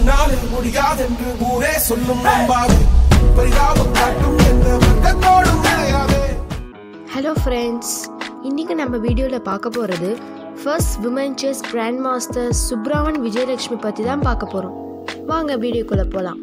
உன்னாலில் முடியாதென்று ஊரே சொல்லும் நம்பாது பரிதாபம் காட்டும் எந்த வர்க்கத்தோடும் இணையாதே ஹலோ ஃப்ரெண்ட்ஸ் இன்றைக்கி நம்ம வீடியோவில் பார்க்க போகிறது first women chess grandmaster Subbaraman Vijayalakshmi பற்றி தான் பார்க்க போகிறோம் வாங்க வீடியோக்குள்ளே போகலாம்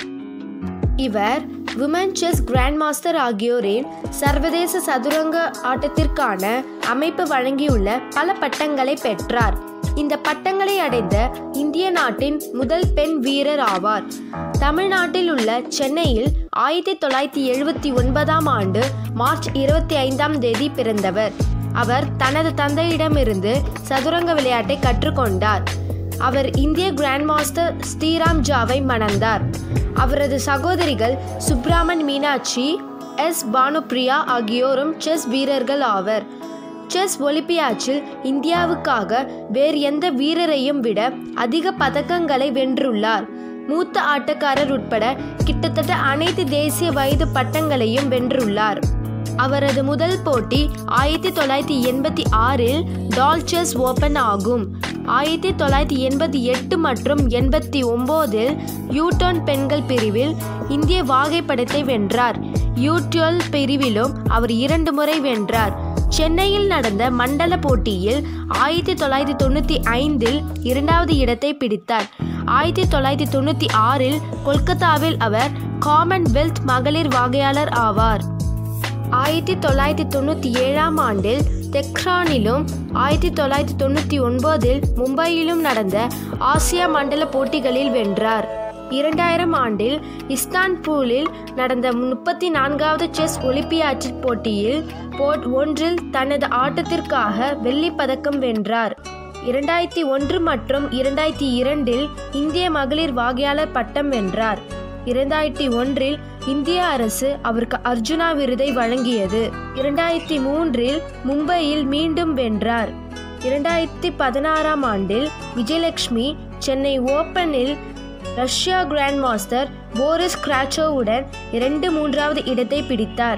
இவர் விமன் செஸ் கிராண்ட் மாஸ்டர் ஆகியோரின் சர்வதேச சதுரங்க ஆட்டத்திற்கான அமைப்பு வழங்கியுள்ள பல பட்டங்களை பெற்றார் இந்த பட்டங்களை அடைந்த இந்திய நாட்டின் முதல் பெண் வீரர் ஆவார் தமிழ்நாட்டில் உள்ள சென்னையில் ஆயிரத்தி தொள்ளாயிரத்தி எழுபத்தி ஒன்பதாம் ஆண்டு மார்ச் இருபத்தி ஐந்தாம் தேதி பிறந்தவர் அவர் தனது தந்தையிடமிருந்து சதுரங்க விளையாட்டை கற்றுக்கொண்டார் அவர் இந்திய கிராண்ட் மாஸ்டர் ஸ்ரீராம் ஜாவை மணந்தார் அவரது சகோதரிகள் சுப்ராமன் மீனாட்சி எஸ் பானுப்ரியா ஆகியோரும் செஸ் வீரர்கள் ஆவர் செஸ் ஒலிம்பியாட்சில் இந்தியாவுக்காக வேறு எந்த வீரரையும் விட அதிக பதக்கங்களை வென்றுள்ளார் மூத்த ஆட்டக்காரர் உட்பட கிட்டத்தட்ட அனைத்து தேசிய வயது பட்டங்களையும் வென்றுள்ளார் அவரது முதல் போட்டி ஆயிரத்தி தொள்ளாயிரத்தி எண்பத்தி ஆறில் டால்செஸ் ஓபன் ஆகும் ஆயிரத்தி தொள்ளாயிரத்தி எண்பத்தி எட்டு மற்றும் எண்பத்தி ஒம்போதில் யூட்டர்ன் பெண்கள் பிரிவில் இந்திய வாகைப்படத்தை வென்றார் யூட்வல் பிரிவிலும் அவர் இரண்டு முறை வென்றார் சென்னையில் நடந்த மண்டல போட்டியில் ஆயிரத்தி தொள்ளாயிரத்தி தொண்ணூற்றி ஐந்தில் இரண்டாவது இடத்தை பிடித்தார் ஆயிரத்தி தொள்ளாயிரத்தி தொண்ணூற்றி ஆறில் கொல்கத்தாவில் அவர் காமன்வெல்த் மகளிர் வாகையாளர் ஆவார் ஆயிரத்தி தொள்ளாயிரத்தி தொண்ணூற்றி ஏழாம் ஆண்டில் தெக்ரானிலும் ஆயிரத்தி தொள்ளாயிரத்தி தொண்ணூற்றி ஒன்பதில் மும்பையிலும் நடந்த ஆசியா மண்டல போட்டிகளில் வென்றார் இரண்டாயிரம் ஆண்டில் இஸ்தான்புலில் நடந்த முப்பத்தி நான்காவது செஸ் ஒலிம்பியாட் போட்டியில் போட் ஒன்றில் தனது ஆட்டத்திற்காக வெள்ளிப் பதக்கம் வென்றார் இரண்டாயிரத்தி ஒன்று மற்றும் இரண்டாயிரத்தி இரண்டில் இந்திய மகளிர் வாகையாளர் பட்டம் வென்றார் இரண்டாயிரத்தி ஒன்றில் இந்திய அரசு அவருக்கு அர்ஜுனா விருதை வழங்கியது இரண்டாயிரத்தி மூன்றில் மும்பையில் மீண்டும் வென்றார் இரண்டாயிரத்தி பதினாறாம் ஆண்டில் விஜயலட்சுமி சென்னை ஓப்பனில் ரஷ்யா கிராண்ட் மாஸ்டர் போரிஸ் கிராச்சோவுடன் இரண்டு மூன்றாவது இடத்தை பிடித்தார்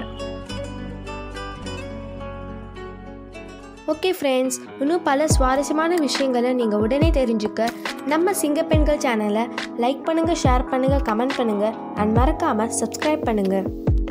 ஓகே ஃப்ரெண்ட்ஸ் இன்னும் பல சுவாரஸ்யமான விஷயங்களை நீங்கள் உடனே தெரிஞ்சுக்க நம்ம சிங்கப்பெண்கள் சேனலை லைக் பண்ணுங்கள் ஷேர் பண்ணுங்கள் கமெண்ட் பண்ணுங்கள் அண்ட் மறக்காமல் சப்ஸ்கிரைப் பண்ணுங்கள்